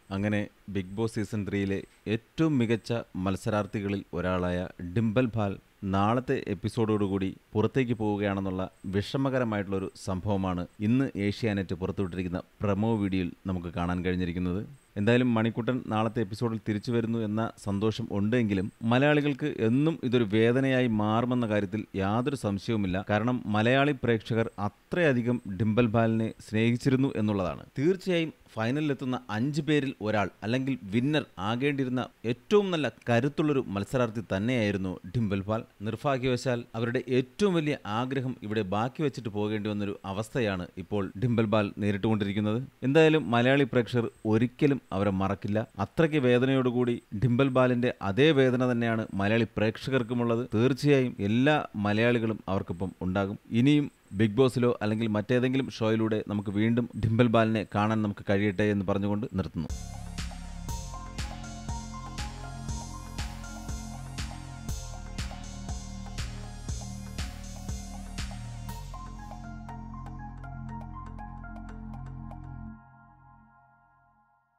അങ്ങനെ big boss season ത്രീയിലെ ഏറ്റവും മികച്ച മത്സരാർത്ഥികളിൽ ഒരാളായ ഡിംബൽ ഭാൽ നാളത്തെ എപ്പിസോഡോടുകൂടി പുറത്തേക്ക് പോവുകയാണെന്നുള്ള വിഷമകരമായിട്ടുള്ളൊരു സംഭവമാണ് ഇന്ന് ഏഷ്യാനെറ്റ് പുറത്തുവിട്ടിരിക്കുന്ന പ്രമോ വീഡിയോയിൽ നമുക്ക് കാണാൻ കഴിഞ്ഞിരിക്കുന്നത് എന്തായാലും മണിക്കുട്ടൻ നാളത്തെ എപ്പിസോഡിൽ തിരിച്ചു വരുന്നു എന്ന സന്തോഷം ഉണ്ടെങ്കിലും മലയാളികൾക്ക് എന്നും ഇതൊരു വേദനയായി മാറുമെന്ന കാര്യത്തിൽ യാതൊരു സംശയവുമില്ല കാരണം മലയാളി പ്രേക്ഷകർ അത്രയധികം ഡിംബൽ ബാലിനെ സ്നേഹിച്ചിരുന്നു എന്നുള്ളതാണ് തീർച്ചയായും ഫൈനലിലെത്തുന്ന അഞ്ച് പേരിൽ ഒരാൾ അല്ലെങ്കിൽ വിന്നർ ആകേണ്ടിയിരുന്ന ഏറ്റവും നല്ല കരുത്തുള്ളൊരു മത്സരാർത്ഥി തന്നെയായിരുന്നു ഡിംബൽ പാൽ നിർഭാഗ്യവശാൽ അവരുടെ ഏറ്റവും വലിയ ആഗ്രഹം ഇവിടെ ബാക്കി വെച്ചിട്ട് പോകേണ്ടി വന്നൊരു അവസ്ഥയാണ് ഇപ്പോൾ ഡിംബൽ ബാൽ നേരിട്ടുകൊണ്ടിരിക്കുന്നത് എന്തായാലും മലയാളി പ്രേക്ഷകർ ഒരിക്കലും അവരെ മറക്കില്ല അത്രയ്ക്ക് വേദനയോടുകൂടി ഡിംബൽ ബാലിന്റെ അതേ വേദന തന്നെയാണ് മലയാളി പ്രേക്ഷകർക്കുമുള്ളത് തീർച്ചയായും എല്ലാ മലയാളികളും അവർക്കൊപ്പം ഉണ്ടാകും ഇനിയും ബിഗ് ബോസിലോ അല്ലെങ്കിൽ മറ്റേതെങ്കിലും ഷോയിലൂടെ നമുക്ക് വീണ്ടും ഡിംബൽ ബാലിനെ കാണാൻ നമുക്ക് കഴിയട്ടെ എന്ന് പറഞ്ഞുകൊണ്ട് നിർത്തുന്നു